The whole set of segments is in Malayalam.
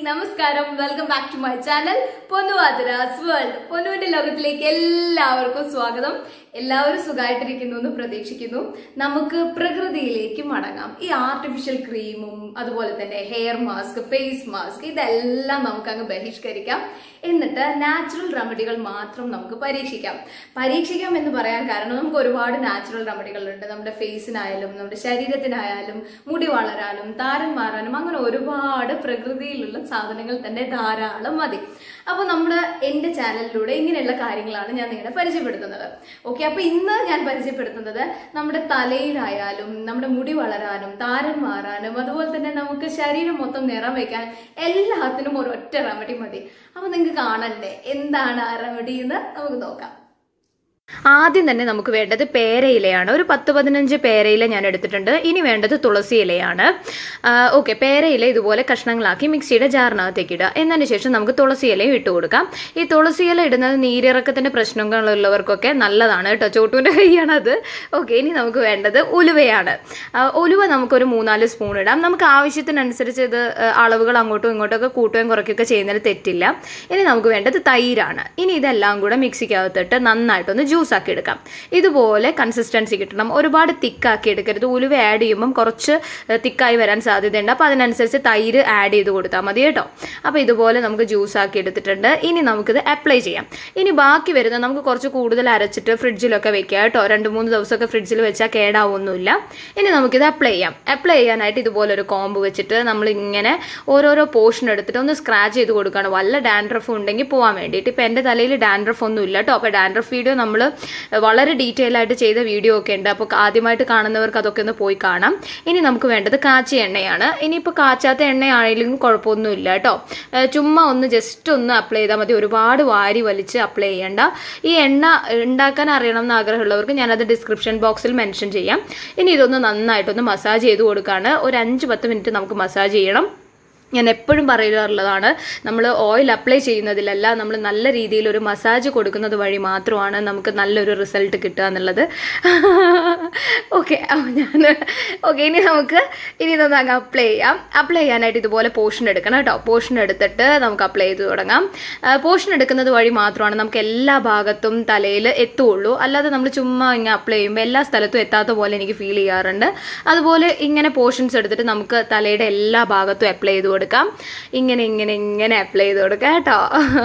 നമസ്കാരം welcome back to my channel പൊന്നുവാതിരാസ് വേൾഡ് പൊന്നുവിന്റെ ലോകത്തിലേക്ക് എല്ലാവർക്കും സ്വാഗതം എല്ലാവരും സുഖമായിട്ടിരിക്കുന്നു എന്ന് പ്രതീക്ഷിക്കുന്നു നമുക്ക് പ്രകൃതിയിലേക്ക് മടങ്ങാം ഈ ആർട്ടിഫിഷ്യൽ ക്രീമും അതുപോലെ തന്നെ ഹെയർ മാസ്ക് ഫേസ് മാസ്ക് ഇതെല്ലാം നമുക്ക് അങ്ങ് ബഹിഷ്കരിക്കാം എന്നിട്ട് നാച്ചുറൽ റെമഡികൾ മാത്രം നമുക്ക് പരീക്ഷിക്കാം പരീക്ഷിക്കാം എന്ന് പറയാൻ കാരണം നമുക്ക് ഒരുപാട് നാച്ചുറൽ റെമഡികൾ ഉണ്ട് നമ്മുടെ ഫേസിനായാലും നമ്മുടെ ശരീരത്തിനായാലും മുടി വളരാനും താരൻ മാറാനും അങ്ങനെ ഒരുപാട് പ്രകൃതിയിലുള്ള സാധനങ്ങൾ തന്നെ ധാരാളം മതി അപ്പൊ നമ്മുടെ എന്റെ ചാനലിലൂടെ ഇങ്ങനെയുള്ള കാര്യങ്ങളാണ് ഞാൻ നിങ്ങളെ പരിചയപ്പെടുത്തുന്നത് ഓക്കെ അപ്പൊ ഇന്ന് ഞാൻ പരിചയപ്പെടുത്തുന്നത് നമ്മുടെ തലയിലായാലും നമ്മുടെ മുടി വളരാനും താരൻ മാറാനും അതുപോലെ തന്നെ നമുക്ക് ശരീരം മൊത്തം നിറം വെക്കാൻ എല്ലാത്തിനും ഒരൊറ്റ റെമഡി മതി അപ്പൊ നിങ്ങൾക്ക് കാണണ്ടേ എന്താണ് ആ റെമഡി എന്ന് നമുക്ക് നോക്കാം ആദ്യം തന്നെ നമുക്ക് വേണ്ടത് പേരയിലയാണ് ഒരു പത്ത് പതിനഞ്ച് പേരയില ഞാൻ എടുത്തിട്ടുണ്ട് ഇനി വേണ്ടത് തുളസി ഇലയാണ് ഓക്കെ പേരയില ഇതുപോലെ കഷ്ണങ്ങളാക്കി മിക്സിയുടെ ജാറിനകത്തേക്ക് ഇടുക എന്നതിന് ശേഷം നമുക്ക് തുളസി ഇലയും ഇട്ട് കൊടുക്കാം ഈ തുളസി ഇല ഇടുന്നത് നീരിറക്കത്തിന്റെ പ്രശ്നങ്ങളുള്ളവർക്കൊക്കെ നല്ലതാണ് കേട്ടോ ചോട്ടൂൻ്റെ കൈയാണ് അത് ഓക്കെ ഇനി നമുക്ക് വേണ്ടത് ഉലുവയാണ് ആ, ഉലുവ നമുക്കൊരു മൂന്നാല് സ്പൂൺ ഇടാം നമുക്ക് ആവശ്യത്തിനനുസരിച്ച് ഇത് ആ, അളവുകൾ അങ്ങോട്ടും ഇങ്ങോട്ടും ഒക്കെ കൂട്ടുകയും കുറയ്ക്കുകയൊക്കെ ചെയ്യുന്നതിന് തെറ്റില്ല ഇനി നമുക്ക് വേണ്ടത് തൈരാണ് ഇനി ഇതെല്ലാം കൂടെ മിക്സിക്കകത്തിട്ട് നന്നായിട്ടൊന്ന് ജ്യൂസ് ആക്കി എടുക്കാം ഇതുപോലെ കൺസിസ്റ്റൻസി കിട്ടണം ഒരുപാട് തിക്കാക്കി എടുക്കരുത് ഉലുവ ആഡ് ചെയ്യുമ്പം കുറച്ച് തിക്കായി വരാൻ സാധ്യതയുണ്ട് അപ്പോൾ അതിനനുസരിച്ച് തൈര് ആഡ് ചെയ്ത് കൊടുത്താൽ മതി കേട്ടോ അപ്പോൾ ഇതുപോലെ നമുക്ക് ജ്യൂസ് ആക്കി എടുത്തിട്ടുണ്ട് ഇനി നമുക്കിത് അപ്ലൈ ചെയ്യാം ഇനി ബാക്കി വരുന്ന നമുക്ക് കുറച്ച് കൂടുതൽ അരച്ചിട്ട് ഫ്രിഡ്ജിലൊക്കെ വെക്കാം കേട്ടോ രണ്ട് മൂന്ന് ദിവസമൊക്കെ ഫ്രിഡ്ജിൽ വെച്ചാൽ കേടാവൊന്നുമില്ല ഇനി നമുക്കിത് അപ്ലൈ ചെയ്യാം അപ്ലൈ ചെയ്യാനായിട്ട് ഇതുപോലെ ഒരു കോമ്പ് വെച്ചിട്ട് നമ്മൾ ഇങ്ങനെ ഓരോരോ പോർഷൻ എടുത്തിട്ട് ഒന്ന് സ്ക്രാച്ച് ചെയ്ത് കൊടുക്കുകയാണ് വല്ല ഡാൻഡ്രഫ് ഉണ്ടെങ്കിൽ പോകാൻ വേണ്ടിയിട്ട് ഇപ്പം എൻ്റെ തലയിൽ ഡാൻഡ്രഫ് ഒന്നും ഇല്ല കേട്ടോ അപ്പോൾ ഡാൻഡ്രഫ് വീഡിയോ നമ്മൾ വളരെ ഡീറ്റെയിൽ ആയിട്ട് ചെയ്ത വീഡിയോ ഒക്കെ ഉണ്ട് അപ്പോൾ ആദ്യമായിട്ട് കാണുന്നവർക്ക് അതൊക്കെ ഒന്ന് പോയി കാണാം ഇനി നമുക്ക് വേണ്ടത് കാച്ചിയ എണ്ണയാണ് ഇനിയിപ്പോൾ കാച്ചാത്ത എണ്ണയാണെങ്കിലും കുഴപ്പമൊന്നുമില്ല കേട്ടോ ഏഹ് ചുമ്മാ ഒന്ന് ജസ്റ്റ് ഒന്ന് അപ്ലൈ ചെയ്താൽ മതി ഒരുപാട് വാരി വലിച്ച് അപ്ലൈ ചെയ്യേണ്ട ഈ എണ്ണ ഉണ്ടാക്കാൻ അറിയണം എന്ന് ആഗ്രഹമുള്ളവർക്ക് ഞാനത് ഡിസ്ക്രിപ്ഷൻ ബോക്സിൽ മെൻഷൻ ചെയ്യാം ഇനി ഇതൊന്ന് നന്നായിട്ടൊന്ന് മസാജ് ചെയ്ത് കൊടുക്കുകയാണ് ഒരു അഞ്ച് പത്ത് മിനിറ്റ് നമുക്ക് മസാജ് ചെയ്യണം ഞാൻ എപ്പോഴും പറയാറുള്ളതാണ് നമ്മൾ ഓയിൽ അപ്ലൈ ചെയ്യുന്നതിലല്ല നമ്മൾ നല്ല രീതിയിൽ ഒരു മസാജ് കൊടുക്കുന്നത് വഴി മാത്രമാണ് നമുക്ക് നല്ലൊരു റിസൾട്ട് കിട്ടുക എന്നുള്ളത് ഓക്കെ ഞാൻ ഓക്കെ ഇനി നമുക്ക് ഇനി ഇതൊന്ന് അങ്ങ് അപ്ലൈ ചെയ്യാം അപ്ലൈ ചെയ്യാനായിട്ട് ഇതുപോലെ പോർഷൻ എടുക്കണം കേട്ടോ പോർഷൻ എടുത്തിട്ട് നമുക്ക് അപ്ലൈ ചെയ്ത് തുടങ്ങാം പോർഷൻ എടുക്കുന്നത് വഴി മാത്രമാണ് നമുക്ക് എല്ലാ ഭാഗത്തും തലയിൽ എത്തുള്ളൂ അല്ലാതെ നമ്മൾ ചുമ്മാ ഇങ്ങനെ അപ്ലൈ ചെയ്യുമ്പോൾ എല്ലാ സ്ഥലത്തും എത്താത്ത പോലെ എനിക്ക് ഫീൽ ചെയ്യാറുണ്ട് അതുപോലെ ഇങ്ങനെ പോർഷൻസ് എടുത്തിട്ട് നമുക്ക് തലയുടെ എല്ലാ ഭാഗത്തും അപ്ലൈ ചെയ്ത് കൊടുക്കാം ഇങ്ങനെ ഇങ്ങനെ ഇങ്ങനെ അപ്ലൈ ചെയ്ത് കൊടുക്കാം കേട്ടോ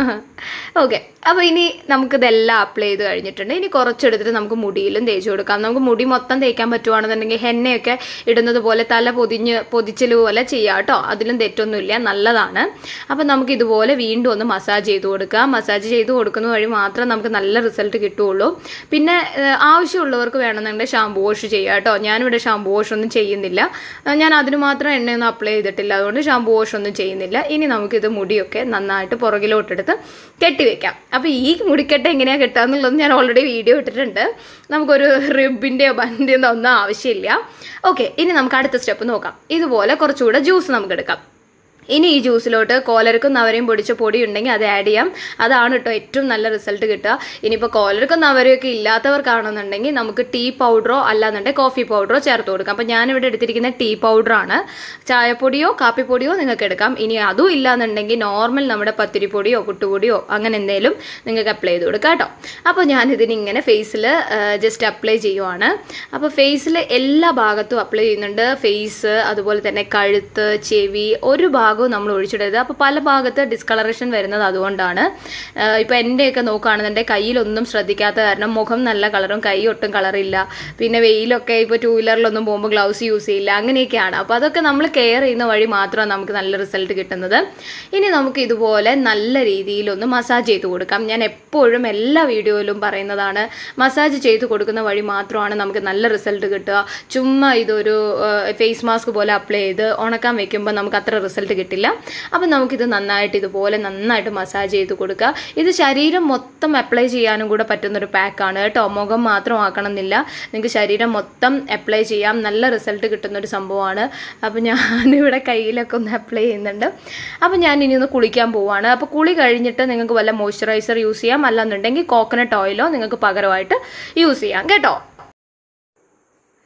ഓക്കെ അപ്പോൾ ഇനി നമുക്കിതെല്ലാം അപ്ലൈ ചെയ്ത് കഴിഞ്ഞിട്ടുണ്ട് ഇനി കുറച്ചെടുത്തിട്ട് നമുക്ക് മുടിയിലും തേച്ച് കൊടുക്കാം നമുക്ക് മുടി മൊത്തം തേക്കാൻ പറ്റുവാണെന്നുണ്ടെങ്കിൽ ഹെന്നയൊക്കെ ഇടുന്നത് പോലെ തല പൊതിഞ്ഞ് പൊതിച്ചൽ പോലെ ചെയ്യാം കേട്ടോ അതിലും തെറ്റൊന്നുമില്ല നല്ലതാണ് അപ്പോൾ നമുക്ക് ഇതുപോലെ വീണ്ടും ഒന്ന് മസാജ് ചെയ്ത് കൊടുക്കുക മസാജ് ചെയ്ത് കൊടുക്കുന്ന വഴി മാത്രം നമുക്ക് നല്ല റിസൾട്ട് കിട്ടുകയുള്ളൂ പിന്നെ ഏഹ്, ആവശ്യമുള്ളവർക്ക് വേണമെന്നുണ്ടെങ്കിൽ ഷാമ്പു വാഷ് ചെയ്യാം കേട്ടോ ഞാനിവിടെ ഷാമ്പു വാഷ് ഒന്നും ചെയ്യുന്നില്ല ഏഹ്, ഞാൻ അതിന് മാത്രം എണ്ണയൊന്നും അപ്ലൈ ചെയ്തിട്ടില്ല അതുകൊണ്ട് ഷാമ്പു വാഷ് ഒന്നും ചെയ്യുന്നില്ല ഇനി നമുക്കിത് മുടിയൊക്കെ നന്നായിട്ട് പുറകിലോട്ടെടുത്ത് കെട്ടിവെക്കാം അപ്പോൾ ഈ മുടിക്കെട്ട് എങ്ങനെയാണ് കെട്ടുക എന്നുള്ളത് ഞാൻ ഓൾറെഡി വീഡിയോ ഇട്ടിട്ടുണ്ട് നമുക്കൊരു റിബിൻ്റെയോ ബണ്ടിൻ്റെയോ ഒന്നും ആവശ്യമില്ല ഓക്കെ ഇനി നമുക്ക് അടുത്ത സ്റ്റെപ്പ് നോക്കാം ഇതുപോലെ കുറച്ചുകൂടെ ജ്യൂസ് നമുക്ക് എടുക്കാം ഇനി ഈ ജ്യൂസിലോട്ട് കോലരക്കും നവരയും പൊടിച്ച പൊടി ഉണ്ടെങ്കിൽ അത് ആഡ് ചെയ്യാം അതാണ് കേട്ടോ ഏറ്റവും നല്ല റിസൾട്ട് കിട്ടുക ഇനിയിപ്പോൾ കോലരക്കും നവരയൊക്കെ ഇല്ലാത്തവർക്കാണെന്നുണ്ടെങ്കിൽ നമുക്ക് ടീ പൗഡറോ അല്ലാന്നുണ്ടെങ്കിൽ കോഫി പൗഡറോ ചേർത്ത് കൊടുക്കാം അപ്പോൾ ഞാനിവിടെ എടുത്തിരിക്കുന്ന ടീ പൗഡറാണ് ചായപ്പൊടിയോ കാപ്പിപ്പൊടിയോ നിങ്ങൾക്ക് എടുക്കാം ഇനി അതും ഇല്ലാന്നുണ്ടെങ്കിൽ നോർമൽ നമ്മുടെ പത്തിരിപ്പൊടിയോ പുട്ടുപൊടിയോ അങ്ങനെ എന്തെങ്കിലും നിങ്ങൾക്ക് അപ്ലൈ ചെയ്ത് കൊടുക്കാം കേട്ടോ അപ്പോൾ ഞാനിതിന് ഇങ്ങനെ ഫേസിൽ ജസ്റ്റ് അപ്ലൈ ചെയ്യുവാണ് അപ്പോൾ ഫേസിൽ എല്ലാ ഭാഗത്തും അപ്ലൈ ചെയ്യുന്നുണ്ട് ഫേസ് അതുപോലെ തന്നെ കഴുത്ത് ചെവി ഒരു ഭാഗവും നമ്മൾ ഒഴിച്ചിടരുത് അപ്പോൾ പല ഭാഗത്ത് ഡിസ്കളറേഷൻ വരുന്നത് അതുകൊണ്ടാണ് ഇപ്പോൾ എൻ്റെയൊക്കെ നോക്കുകയാണെന്നുണ്ടെങ്കിൽ കയ്യിലൊന്നും ശ്രദ്ധിക്കാത്ത കാരണം മുഖം നല്ല കളറും കൈ ഒട്ടും കളറില്ല പിന്നെ വെയിലൊക്കെ ഇപ്പോൾ ടൂ വീലറിലൊന്നും പോകുമ്പോൾ ഗ്ലൗസ് യൂസ് ചെയ്യില്ല അങ്ങനെയൊക്കെയാണ് അപ്പോൾ അതൊക്കെ നമ്മൾ കെയർ ചെയ്യുന്ന വഴി മാത്രമാണ് നമുക്ക് നല്ല റിസൾട്ട് കിട്ടുന്നത് ഇനി നമുക്ക് ഇതുപോലെ നല്ല രീതിയിലൊന്ന് മസാജ് ചെയ്ത് കൊടുക്കാം ഞാൻ എപ്പോഴും എല്ലാ വീഡിയോയിലും പറയുന്നതാണ് മസാജ് ചെയ്ത് കൊടുക്കുന്ന വഴി മാത്രമാണ് നമുക്ക് നല്ല റിസൾട്ട് കിട്ടുക ചുമ്മാ ഇതൊരു ഫേസ് മാസ്ക് പോലെ അപ്ലൈ ചെയ്ത് ഉണക്കാൻ വെക്കുമ്പോൾ നമുക്ക് അത്ര റിസൾട്ട് കിട്ടില്ല അപ്പം നമുക്കിത് നന്നായിട്ട് ഇതുപോലെ നന്നായിട്ട് മസാജ് ചെയ്ത് കൊടുക്കുക ഇത് ശരീരം മൊത്തം അപ്ലൈ ചെയ്യാനും കൂടെ പറ്റുന്നൊരു പാക്കാണ് കേട്ടോ മുഖം മാത്രം ആക്കണമെന്നില്ല നിങ്ങൾക്ക് ശരീരം മൊത്തം അപ്ലൈ ചെയ്യാം നല്ല റിസൾട്ട് കിട്ടുന്നൊരു സംഭവമാണ് അപ്പോൾ ഞാനിവിടെ കയ്യിലൊക്കെ ഒന്ന് അപ്ലൈ ചെയ്യുന്നുണ്ട് അപ്പോൾ ഞാൻ ഇനി ഒന്ന് കുളിക്കാൻ പോവാണ് അപ്പോൾ കുളി കഴിഞ്ഞിട്ട് നിങ്ങൾക്ക് വല്ല മോയ്സ്ചറൈസർ യൂസ് ചെയ്യാം അല്ലാന്നുണ്ടെങ്കിൽ കോക്കനട്ട് ഓയിലോ നിങ്ങൾക്ക് പകരമായിട്ട് യൂസ് ചെയ്യാം കേട്ടോ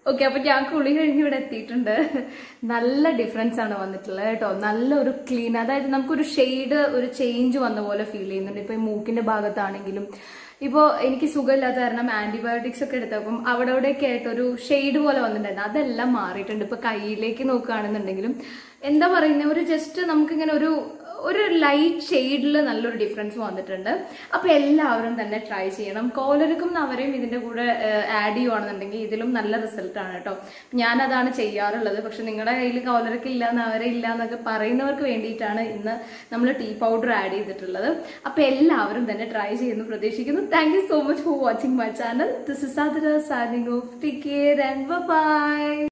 ഓക്കെ അപ്പൊ ഞാൻ കുളി കഴിഞ്ഞ് ഇവിടെ എത്തിയിട്ടുണ്ട് നല്ല ഡിഫറൻസ് ആണ് വന്നിട്ടുള്ളത് കേട്ടോ നല്ല ഒരു ക്ലീൻ അതായത് നമുക്കൊരു ഷെയ്ഡ് ഒരു ചേഞ്ച് വന്ന പോലെ ഫീൽ ചെയ്യുന്നുണ്ട് ഇപ്പൊ ഈ മൂക്കിന്റെ ഭാഗത്താണെങ്കിലും ഇപ്പോൾ എനിക്ക് സുഖമില്ലാത്ത കാരണം ആന്റിബയോട്ടിക്സ് ഒക്കെ എടുത്തപ്പം അവിടെ അവിടെയൊക്കെ ആയിട്ട് ഒരു ഷെയ്ഡ് പോലെ വന്നിട്ടുണ്ടായിരുന്നു അതെല്ലാം മാറിയിട്ടുണ്ട് ഇപ്പൊ കയ്യിലേക്ക് നോക്കുകയാണെന്നുണ്ടെങ്കിലും എന്താ പറയുന്നത് ഒരു ജസ്റ്റ് നമുക്കിങ്ങനെ ഒരു ഒരു ലൈറ്റ് ഷെയ്ഡിൽ നല്ലൊരു ഡിഫറൻസ് വന്നിട്ടുണ്ട് അപ്പൊ എല്ലാവരും തന്നെ ട്രൈ ചെയ്യണം കോലരുക്കും നവരെയും ഇതിന്റെ കൂടെ ആഡ് ചെയ്യുവാണെന്നുണ്ടെങ്കിൽ ഇതിലും നല്ല റിസൾട്ട് ആണ് കേട്ടോ ഞാൻ അതാണ് ചെയ്യാറുള്ളത് പക്ഷെ നിങ്ങളുടെ കയ്യിൽ കോലരക്ക് ഇല്ല നവര ഇല്ല എന്നൊക്കെ പറയുന്നവർക്ക് വേണ്ടിയിട്ടാണ് ഇന്ന് നമ്മൾ ടീ പൗഡർ ആഡ് ചെയ്തിട്ടുള്ളത് അപ്പൊ എല്ലാവരും തന്നെ ട്രൈ ചെയ്യുന്നു പ്രതീക്ഷിക്കുന്നു thank you so much for watching my channel this is Sadhana signing off take care and by